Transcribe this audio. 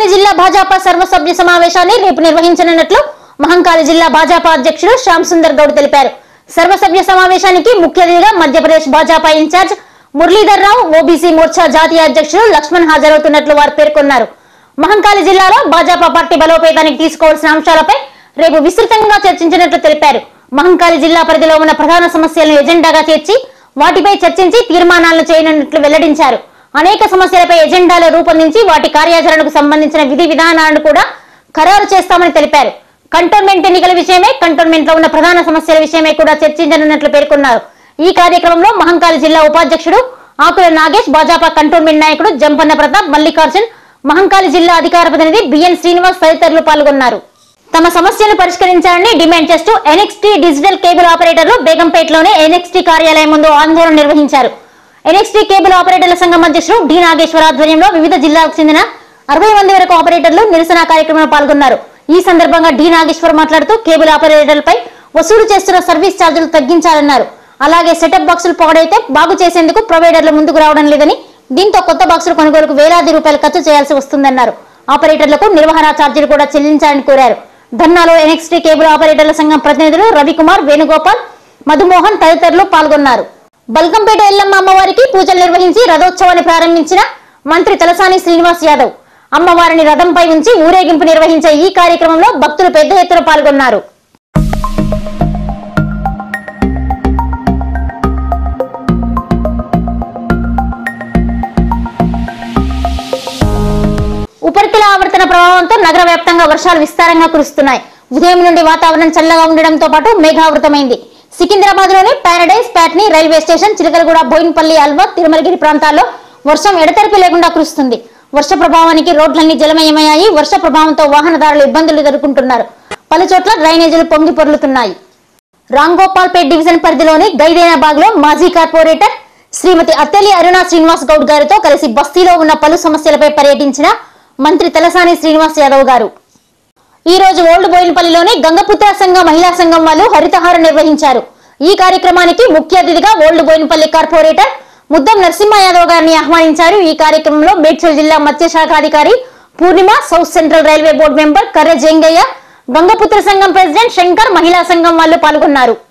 మహంకాళి జిల్లా భాజపా సర్వసభ్య సమావేశాన్ని రేపు నిర్వహించనున్నట్లు మహంకాళి జిల్లా భాజపా అధ్యక్షుడు శ్యామ్ సుందర్ గౌడ్ తెలిపారు సర్వసభ్య సమావేశానికి ముఖ్య అతిథిగా మధ్యప్రదేశ్ భాజపా ఇన్ఛార్జ్ మురళీధర్ రావు ఓబీసీ మోర్చా జాతీయ అధ్యక్షుడు లక్ష్మణ్ హాజరవుతున్నట్లు వారు పేర్కొన్నారు మహంకాళి జిల్లాలో భాజపా పార్టీ బలోపేతానికి తీసుకోవాల్సిన అంశాలపై రేపు విస్తృతంగా చర్చించినట్లు తెలిపారు మహంకాళి జిల్లా పరిధిలో ఉన్న ప్రధాన సమస్యలను ఎజెండాగా చేర్చి వాటిపై చర్చించి తీర్మానాలను చేయనున్నట్లు వెల్లడించారు అనేక సమస్యలపై ఎజెండాలు రూపొందించి వాటి కార్యాచరణకు సంబంధించిన విధి విధానాలను కూడా ఖరారు చేస్తామని తెలిపారు కంటోన్మెంట్ ఎన్నికల విషయమే కంటోన్మెంట్ లో ఉన్న ప్రధాన సమస్యల విషయమై కూడా చర్చించనున్నట్లు పేర్కొన్నారు ఈ కార్యక్రమంలో మహంకాళి జిల్లా ఉపాధ్యక్షుడు ఆకుల నాగేష్ భాజపా కంటోన్మెంట్ నాయకుడు జంపన్న ప్రతాప్ మల్లికార్జున్ మహంకాళి జిల్లా అధికార ప్రతినిధి బిఎన్ శ్రీనివాస్ తదితరులు పాల్గొన్నారు తమ సమస్యలు పరిష్కరించాలని డిమాండ్ చేస్తూ ఎన్ఎక్స్టీ డిజిటల్ కేబుల్ ఆపరేటర్లు బేగంపేటలోని ఎన్ఎక్స్టీ కార్యాలయం ముందు ఆందోళన నిర్వహించారు ఎన్ఎక్స్టీ కేబుల్ ఆపరేటర్ల సంఘం అధ్యక్షుడు డి నాగేశ్వర ఆధ్వర్యంలో వివిధ జిల్లాలకు చెందిన అరవై మంది వరకు ఆపరేటర్లు నిరసన కార్యక్రమంలో పాల్గొన్నారు ఈ సందర్భంగా డి నాగేశ్వర్ మాట్లాడుతూ కేబుల్ ఆపరేటర్లపై వసూలు చేస్తున్న సర్వీస్ ఛార్జీలు తగ్గించాలన్నారు అలాగే సెటప్ బాక్సులు పాడైతే బాగు చేసేందుకు ప్రొవైడర్లు ముందుకు రావడం లేదని దీంతో కొత్త బాక్సులు కొనుగోలుకు వేలాది రూపాయలు ఖర్చు చేయాల్సి వస్తుందన్నారు ఆపరేటర్లకు నిర్వహణ ఛార్జీలు కూడా చెల్లించాలని కోరారు ధర్నాలో ఎన్ఎక్స్టీ కేబుల్ ఆపరేటర్ల సంఘం ప్రతినిధులు రవికుమార్ వేణుగోపాల్ మధుమోహన్ తదితరులు పాల్గొన్నారు బల్కంపేట ఎల్లమ్మ అమ్మవారికి పూజలు నిర్వహించి రథోత్సవాన్ని ప్రారంభించిన మంత్రి తలసాని శ్రీనివాస్ యాదవ్ అమ్మవారిని రథంపై ఉంచి ఊరేగింపు నిర్వహించే ఈ కార్యక్రమంలో భక్తులు పెద్ద ఎత్తున పాల్గొన్నారు ఉపరితల ఆవర్తన ప్రభావంతో నగర వ్యాప్తంగా వర్షాలు విస్తారంగా కురుస్తున్నాయి ఉదయం నుండి వాతావరణం చల్లగా ఉండడంతో పాటు మేఘావృతమైంది సికింద్రాబాద్ లోని Paradise Patny railway station Chilakalguda Bowenpally అల్వా తిరుమలగిరి ప్రాంతాల్లో వర్షం ఎడతెరిపి లేకుండా కురుస్తుంది వర్ష ప్రభావానికి రోడ్లన్నీ జలమయమయ్యాయి వర్ష ప్రభావంతో వాహనదారులు ఇబ్బందులు ఎదుర్కొంటున్నారు పలు చోట్ల డ్రైనేజీలు పొంగి పొర్లుతున్నాయి రాంగోపాల్పేట్ డివిజన్ పరిధిలోని గైదేనాబాగ్ లో మాజీ కార్పొరేటర్ శ్రీమతి అత్తెలి అరుణా శ్రీనివాస్ గౌడ్ గారితో కలిసి బస్తీలో ఉన్న పలు సమస్యలపై పర్యటించిన మంత్రి తలసాని శ్రీనివాస్ యాదవ్ గారు ఈ రోజు ఓల్డ్ బోయినపల్లిలోని గంగపుత్ర సంఘ మహిళా సంఘం వాళ్ళు హరితహారం నిర్వహించారు ఈ కార్యక్రమానికి ముఖ్య అతిథిగా ఓల్డ్ బోయినపల్లి కార్పొరేటర్ ముద్దం నరసింహ యాదవ్ గారిని ఆహ్వానించారు ఈ కార్యక్రమంలో మేడ్చల్ జిల్లా మత్స్యశాఖ అధికారి Purnima south central railway board member Karra Jangaiah Gangaputra సంఘం ప్రెసిడెంట్ శంకర్ మహిళా సంఘం వాళ్ళు పాల్గొన్నారు